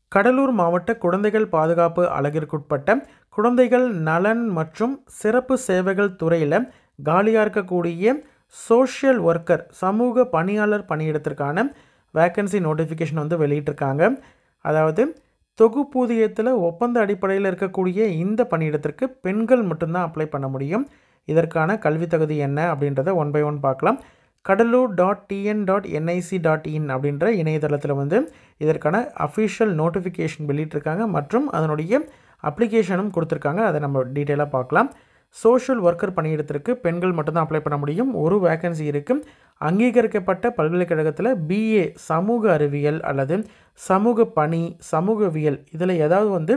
கடலூர் மாவட்ட குழந்தைகள் பாதுகாப்பு அலகிற்குட்பட்ட குழந்தைகள் நலன் மற்றும் சிறப்பு சேவைகள் துறையில் காலியாக இருக்கக்கூடிய சோஷியல் ஒர்க்கர் சமூக பணியாளர் பணியிடத்திற்கான வேக்கன்சி நோட்டிஃபிகேஷன் வந்து வெளியிட்டிருக்காங்க அதாவது தொகுப்பூதியத்தில் ஒப்பந்த அடிப்படையில் இருக்கக்கூடிய இந்த பணியிடத்திற்கு பெண்கள் மட்டும்தான் அப்ளை பண்ண முடியும் இதற்கான கல்வி தகுதி என்ன அப்படின்றத ஒன் பை ஒன் பார்க்கலாம் Cuddalore dot TN dot NIC dot in அப்படின்ற இணையதளத்தில் வந்து இதற்கான அஃபிஷியல் நோட்டிஃபிகேஷன் வெளியிட்டிருக்காங்க மற்றும் அதனுடைய அப்ளிகேஷனும் கொடுத்துருக்காங்க அதை நம்ம டீட்டெயிலாக பார்க்கலாம் சோஷியல் ஒர்க்கர் பணியிடத்திற்கு பெண்கள் மட்டும்தான் அப்ளை பண்ண முடியும் ஒரு வேக்கன்சி இருக்குது அங்கீகரிக்கப்பட்ட பல்கலைக்கழகத்தில் பிஏ சமூக அறிவியல் அல்லது சமூக பணி சமூகவியல் இதில் ஏதாவது வந்து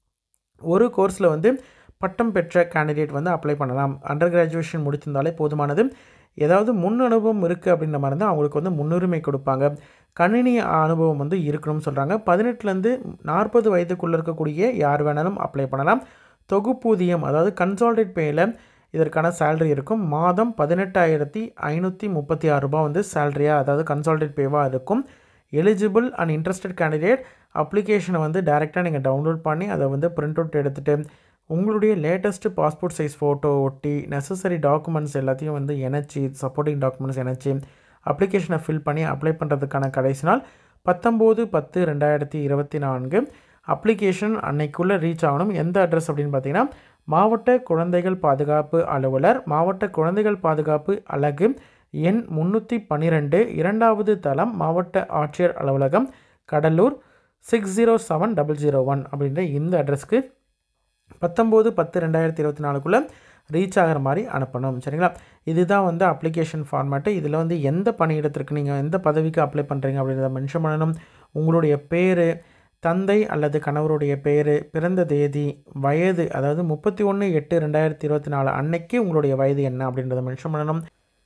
ஒரு கோர்ஸில் வந்து பட்டம் பெற்ற கேண்டிடேட் வந்து அப்ளை பண்ணலாம் அண்டர் கிராஜுவேஷன் முடிச்சிருந்தாலே போதுமானது ஏதாவது முன் அனுபவம் இருக்குது அப்படின்ற மாதிரி இருந்தால் அவங்களுக்கு வந்து முன்னுரிமை கொடுப்பாங்க கணினி அனுபவம் வந்து இருக்கணும்னு சொல்கிறாங்க பதினெட்டுலேருந்து நாற்பது வயதுக்குள்ளே இருக்கக்கூடிய யார் வேணாலும் அப்ளை பண்ணலாம் தொகுப்பூதியம் அதாவது கன்சால்டேட் பேயில் இதற்கான சேலரி இருக்கும் மாதம் பதினெட்டாயிரத்தி ஐநூற்றி முப்பத்தி ஆறு ரூபா வந்து சேலரியாக அதாவது கன்சால்டேட் பேவாக இருக்கும் எலிஜிபிள் அண்ட் இன்ட்ரெஸ்டட் கேண்டிடேட் அப்ளிகேஷனை வந்து டைரெக்டாக நீங்கள் டவுன்லோட் பண்ணி அதை வந்து பிரிண்ட் அவுட் எடுத்துகிட்டு உங்களுடைய லேட்டஸ்ட்டு பாஸ்போர்ட் சைஸ் ஃபோட்டோ ஒட்டி நெசசரி டாக்குமெண்ட்ஸ் எல்லாத்தையும் வந்து இணைச்சி சப்போர்ட்டிங் டாக்குமெண்ட்ஸ் இணைச்சி அப்ளிகேஷனை ஃபில் பண்ணி அப்ளை பண்ணுறதுக்கான கடைசி நாள் பத்தொம்போது பத்து ரெண்டாயிரத்தி இருபத்தி நான்கு அப்ளிகேஷன் அன்னைக்குள்ளே ரீச் ஆகணும் எந்த அட்ரஸ் அப்படின்னு பார்த்தீங்கன்னா மாவட்ட குழந்தைகள் பாதுகாப்பு அலுவலர் மாவட்ட குழந்தைகள் பாதுகாப்பு அலகு எண் முந்நூற்றி பன்னிரெண்டு இரண்டாவது தளம் மாவட்ட ஆட்சியர் அலுவலகம் Cuddalore six zero seven double zero one அப்படின்ற இந்த அட்ரஸ்க்கு பத்தொம்போது பத்து ரெண்டாயிரத்தி இருபத்தி நாலுக்குள்ளே ரீச் ஆகிற மாதிரி அனுப்பணும் சரிங்களா இதுதான் வந்து அப்ளிகேஷன் ஃபார்மேட்டு இதில் வந்து எந்த பணியிடத்திற்கு நீங்கள் எந்த பதவிக்கு அப்ளை பண்ணுறீங்க அப்படின்றத மென்ஷன் பண்ணணும் உங்களுடைய பேர் தந்தை அல்லது கணவருடைய பேர் பிறந்த தேதி வயது அதாவது முப்பத்தி ஒன்று எட்டு ரெண்டாயிரத்தி இருபத்தி நாலு அன்னைக்கு உங்களுடைய வயது என்ன அப்படின்றத மென்ஷன் பண்ணணும்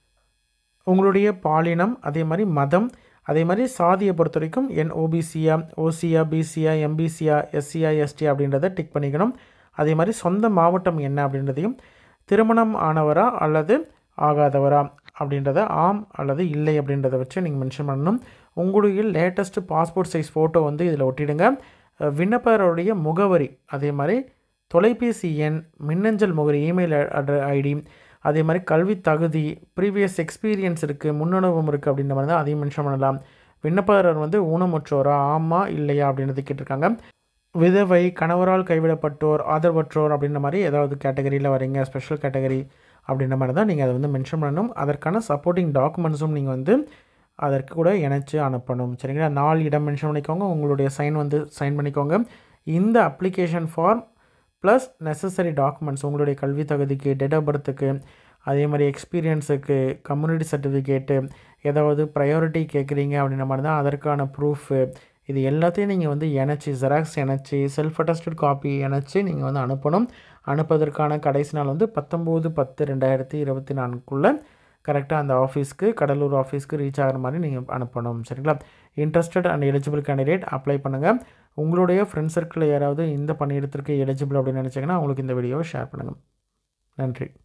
உங்களுடைய பாலினம் அதே மாதிரி மதம் அதே மாதிரி சாதியை பொறுத்த வரைக்கும் என் ஓபிசியா ஓசியா பிசியா எம்பிசியா எஸ்சியா எஸ்டி அப்படின்றத டிக் பண்ணிக்கணும் அதே மாதிரி சொந்த மாவட்டம் என்ன அப்படின்றதையும் திருமணம் ஆனவரா அல்லது ஆகாதவரா அப்படின்றத ஆம் அல்லது இல்லை அப்படின்றத வச்சு நீங்கள் மென்ஷன் பண்ணணும் உங்களுடைய லேட்டஸ்ட்டு பாஸ்போர்ட் சைஸ் ஃபோட்டோ வந்து இதில் ஒட்டிடுங்க விண்ணப்பருடைய முகவரி அதே மாதிரி தொலைபேசி எண் மின்னஞ்சல் முகவரி இமெயில் அட்ர ஐடி அதே மாதிரி கல்வி தகுதி ப்ரீவியஸ் எக்ஸ்பீரியன்ஸ் இருக்குது முன்னனுபவம் இருக்குது அப்படின்ற மாதிரி தான் அதையும் மென்ஷன் பண்ணலாம் விண்ணப்பதாரர் வந்து ஊனமுற்றோரா ஆமா இல்லையா அப்படின்றது கேட்டிருக்காங்க விதவை கணவரால் கைவிடப்பட்டோர் ஆதரவற்றோர் அப்படின்ற மாதிரி ஏதாவது கேட்டகரியில் வரீங்க ஸ்பெஷல் கேட்டகரி அப்படின்ற மாதிரி தான் நீங்கள் அதை வந்து மென்ஷன் பண்ணணும் அதற்கான சப்போர்ட்டிங் டாக்குமெண்ட்ஸும் நீங்கள் வந்து அதற்கு கூட இணைச்சி அனுப்பணும் சரிங்களா நாலு இடம் மென்ஷன் பண்ணிக்கோங்க உங்களுடைய சைன் வந்து சைன் பண்ணிக்கோங்க இந்த application form plus necessary documents உங்களுடைய கல்வி தகுதிக்கு டேட் ஆஃப் பர்த்துக்கு அதே மாதிரி எக்ஸ்பீரியன்ஸுக்கு கம்யூனிட்டி சர்டிஃபிகேட்டு ஏதாவது ப்ரையாரிட்டி கேட்குறீங்க அப்படின்ற மாதிரி தான் அதற்கான ப்ரூஃபு இது எல்லாத்தையும் நீங்கள் வந்து இணைச்சி ஜெராக்ஸ் இணைச்சி செல்ஃப் அட்டஸ்டட் காப்பி இணைச்சி நீங்கள் வந்து அனுப்பணும் அனுப்புவதற்கான கடைசி நாள் வந்து பத்தொம்போது பத்து ரெண்டாயிரத்தி இருபத்தி நான்குக்குள்ளே கரெக்டாக அந்த ஆஃபீஸ்க்கு கடலூர் ஆஃபீஸ்க்கு ரீச் ஆகிற மாதிரி நீங்கள் அனுப்பணும் சரிங்களா interested and eligible candidate apply பண்ணுங்கள் உங்களுடைய ஃப்ரெண்ட்ஸ் சர்க்கிளில் யாராவது இந்த பணியிடத்திற்கு எலிஜிபிள் அப்படின்னு நினச்சிங்கன்னா அவங்களுக்கு இந்த வீடியோவை ஷேர் பண்ணுங்கள் நன்றி